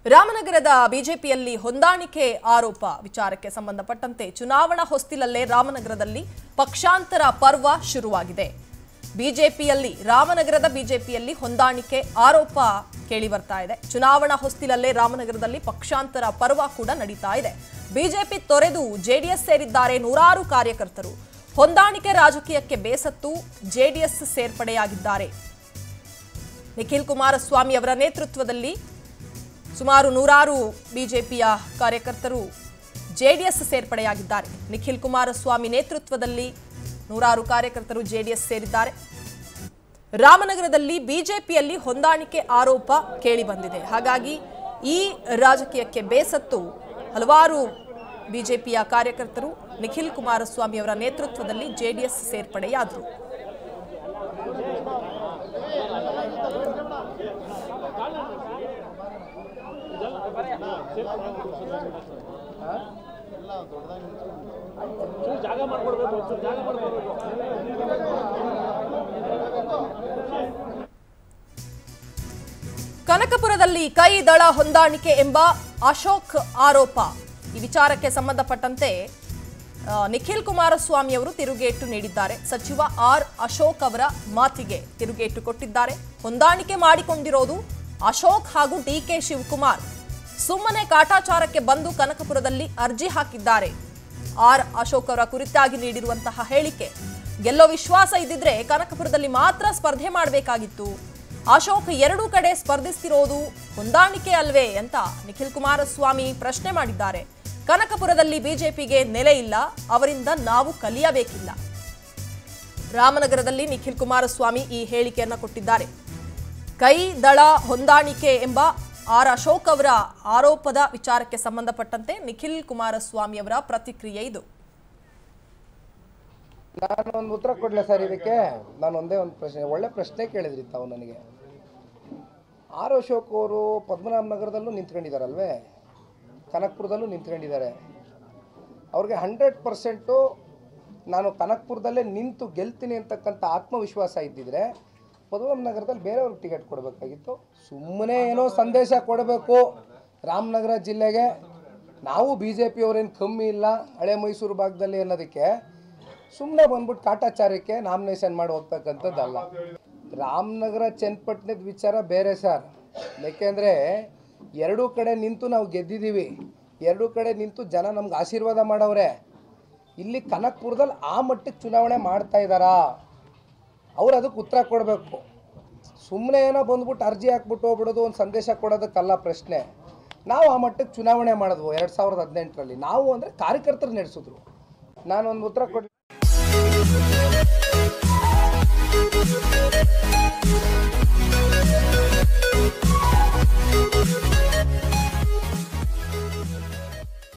ರಾಮನಗರದ ಬಿಜೆಪಿಯಲ್ಲಿ ಹೊಂದಾಣಿಕೆ ಆರೋಪ ವಿಚಾರಕ್ಕೆ ಸಂಬಂಧಪಟ್ಟಂತೆ ಚುನಾವಣಾ ಹೊಸ್ತಿಲಲ್ಲೇ ರಾಮನಗರದಲ್ಲಿ ಪಕ್ಷಾಂತರ ಪರ್ವ ಶುರುವಾಗಿದೆ ಬಿಜೆಪಿಯಲ್ಲಿ ರಾಮನಗರದ ಬಿಜೆಪಿಯಲ್ಲಿ ಹೊಂದಾಣಿಕೆ ಆರೋಪ ಕೇಳಿ ಬರ್ತಾ ಇದೆ ಚುನಾವಣಾ ಹೊಸ್ತಿಲಲ್ಲೇ ರಾಮನಗರದಲ್ಲಿ ಪಕ್ಷಾಂತರ ಪರ್ವ ಕೂಡ ನಡೀತಾ ಇದೆ ಬಿಜೆಪಿ ತೊರೆದು ಜೆಡಿಎಸ್ ಸೇರಿದ್ದಾರೆ ನೂರಾರು ಕಾರ್ಯಕರ್ತರು ಹೊಂದಾಣಿಕೆ ರಾಜಕೀಯಕ್ಕೆ ಬೇಸತ್ತು ಜೆಡಿಎಸ್ ಸೇರ್ಪಡೆಯಾಗಿದ್ದಾರೆ ನಿಖಿಲ್ ಕುಮಾರಸ್ವಾಮಿ ಅವರ ನೇತೃತ್ವದಲ್ಲಿ ಸುಮಾರು ನೂರಾರು ಬಿಜೆಪಿಯ ಕಾರ್ಯಕರ್ತರು ಜೆಡಿಎಸ್ ಸೇರ್ಪಡೆಯಾಗಿದ್ದಾರೆ ನಿಖಿಲ್ ಕುಮಾರಸ್ವಾಮಿ ನೇತೃತ್ವದಲ್ಲಿ ನೂರಾರು ಕಾರ್ಯಕರ್ತರು ಜೆಡಿಎಸ್ ಸೇರಿದ್ದಾರೆ ರಾಮನಗರದಲ್ಲಿ ಬಿಜೆಪಿಯಲ್ಲಿ ಹೊಂದಾಣಿಕೆ ಆರೋಪ ಕೇಳಿ ಬಂದಿದೆ ಹಾಗಾಗಿ ಈ ರಾಜಕೀಯಕ್ಕೆ ಬೇಸತ್ತು ಹಲವಾರು ಬಿಜೆಪಿಯ ಕಾರ್ಯಕರ್ತರು ನಿಖಿಲ್ ಕುಮಾರಸ್ವಾಮಿ ಅವರ ನೇತೃತ್ವದಲ್ಲಿ ಜೆಡಿಎಸ್ ಸೇರ್ಪಡೆಯಾದರು ಜಾಗ ಮಾಡ್ಕೊಡ್ಬೇಕು ಒಂಚೂರು ಜಾಗ ಮಾಡ್ಕೊಡ್ಬೇಕು ಕನಕಪುರದಲ್ಲಿ ಕೈ ದಳ ಹೊಂದಾಣಿಕೆ ಎಂಬ ಅಶೋಕ್ ಆರೋಪ ಈ ವಿಚಾರಕ್ಕೆ ಸಂಬಂಧಪಟ್ಟಂತೆ ಆ, ನಿಖಿಲ್ ಕುಮಾರಸ್ವಾಮಿ ಅವರು ತಿರುಗೇಟು ನೀಡಿದ್ದಾರೆ ಸಚಿವ ಆರ್ ಅಶೋಕ್ ಅವರ ಮಾತಿಗೆ ತಿರುಗೇಟು ಕೊಟ್ಟಿದ್ದಾರೆ ಹೊಂದಾಣಿಕೆ ಮಾಡಿಕೊಂಡಿರೋದು ಅಶೋಕ್ ಹಾಗೂ ಡಿ ಕೆ ಶಿವಕುಮಾರ್ ಸುಮ್ಮನೆ ಕಾಟಾಚಾರಕ್ಕೆ ಬಂದು ಕನಕಪುರದಲ್ಲಿ ಅರ್ಜಿ ಹಾಕಿದ್ದಾರೆ ಆರ್ ಅಶೋಕ್ ಅವರ ಕುರಿತಾಗಿ ನೀಡಿರುವಂತಹ ಹೇಳಿಕೆ ಗೆಲ್ಲೋ ವಿಶ್ವಾಸ ಇದ್ದಿದ್ರೆ ಕನಕಪುರದಲ್ಲಿ ಮಾತ್ರ ಸ್ಪರ್ಧೆ ಮಾಡಬೇಕಾಗಿತ್ತು ಅಶೋಕ್ ಎರಡೂ ಕಡೆ ಸ್ಪರ್ಧಿಸ್ತಿರೋದು ಹೊಂದಾಣಿಕೆ ಅಲ್ವೇ ಅಂತ ನಿಖಿಲ್ ಕುಮಾರಸ್ವಾಮಿ ಪ್ರಶ್ನೆ ಮಾಡಿದ್ದಾರೆ ಕನಕಪುರದಲ್ಲಿ ಬಿಜೆಪಿಗೆ ನೆಲೆ ಇಲ್ಲ ಅವರಿಂದ ನಾವು ಕಲಿಯಬೇಕಿಲ್ಲ ರಾಮನಗರದಲ್ಲಿ ನಿಖಿಲ್ ಕುಮಾರಸ್ವಾಮಿ ಈ ಹೇಳಿಕೆಯನ್ನ ಕೊಟ್ಟಿದ್ದಾರೆ ಕೈ ದಳ ಹೊಂದಾಣಿಕೆ ಎಂಬ ಆರ್ ಅಶೋಕ್ ಅವರ ಆರೋಪದ ವಿಚಾರಕ್ಕೆ ಸಂಬಂಧಪಟ್ಟಂತೆ ನಿಖಿಲ್ ಕುಮಾರಸ್ವಾಮಿ ಅವರ ಪ್ರತಿಕ್ರಿಯೆ ಇದು ನಾನು ಒಂದು ಉತ್ತರ ಕೊಡಲ ಸರ್ ಇದಕ್ಕೆ ನಾನು ಒಂದೇ ಒಂದು ಪ್ರಶ್ನೆ ಒಳ್ಳೆ ಪ್ರಶ್ನೆ ಕೇಳಿದ್ರಿ ತಾವು ನನಗೆ ಆರ್ ಅಶೋಕ್ ಅವರು ಪದ್ಮನಾಭ ನಗರದಲ್ಲೂ ನಿಂತ್ಕೊಂಡಿದ್ದಾರಲ್ವೇ ಕನಕ್ಪುರದಲ್ಲೂ ನಿಂತ್ಕೊಂಡಿದ್ದಾರೆ ಅವ್ರಿಗೆ ಹಂಡ್ರೆಡ್ ಪರ್ಸೆಂಟು ನಾನು ಕನಕ್ಪುರದಲ್ಲೇ ನಿಂತು ಗೆಲ್ತೀನಿ ಅಂತಕ್ಕಂಥ ಆತ್ಮವಿಶ್ವಾಸ ಇದ್ದಿದ್ರೆ ಪದ್ಮನಾಭ ನಗರದಲ್ಲಿ ಬೇರೆಯವ್ರಿಗೆ ಟಿಕೆಟ್ ಕೊಡಬೇಕಾಗಿತ್ತು ಸುಮ್ಮನೆ ಏನೋ ಸಂದೇಶ ಕೊಡಬೇಕು ರಾಮನಗರ ಜಿಲ್ಲೆಗೆ ನಾವು ಬಿ ಜೆ ಪಿಯವರೇನು ಕಮ್ಮಿ ಇಲ್ಲ ಹಳೆ ಮೈಸೂರು ಭಾಗದಲ್ಲಿ ಅನ್ನೋದಕ್ಕೆ ಸುಮ್ಮನೆ ಬಂದ್ಬಿಟ್ಟು ಕಾಟಾಚಾರಕ್ಕೆ ನಾಮಿನೇಷನ್ ಮಾಡಿ ಹೋಗ್ತಕ್ಕಂಥದ್ದಲ್ಲ ರಾಮನಗರ ಚನ್ನಪಟ್ಟಣದ ವಿಚಾರ ಬೇರೆ ಸರ್ ಯಾಕೆಂದರೆ ಎರಡೂ ಕಡೆ ನಿಂತು ನಾವು ಗೆದ್ದಿದ್ದೀವಿ ಎರಡೂ ಕಡೆ ನಿಂತು ಜನ ನಮ್ಗೆ ಆಶೀರ್ವಾದ ಮಾಡವ್ರೆ ಇಲ್ಲಿ ಕನಕ್ಪುರದಲ್ಲಿ ಆ ಮಟ್ಟಕ್ಕೆ ಚುನಾವಣೆ ಮಾಡ್ತಾ ಇದ್ದಾರಾ ಅವ್ರು ಅದಕ್ಕೆ ಉತ್ತರ ಕೊಡಬೇಕು ಸುಮ್ಮನೆ ಏನೋ ಬಂದ್ಬಿಟ್ಟು ಅರ್ಜಿ ಹಾಕ್ಬಿಟ್ಟು ಹೋಗ್ಬಿಡೋದು ಒಂದು ಸಂದೇಶ ಕೊಡೋದಕ್ಕಲ್ಲ ಪ್ರಶ್ನೆ ನಾವು ಆ ಮಟ್ಟಕ್ಕೆ ಚುನಾವಣೆ ಮಾಡಿದ್ವು ಎರಡು ಸಾವಿರದ ಹದಿನೆಂಟರಲ್ಲಿ ನಾವು ಅಂದರೆ ಕಾರ್ಯಕರ್ತರು ನಡೆಸಿದ್ರು ನಾನು ಒಂದು ಉತ್ತರ ಕೊಡ್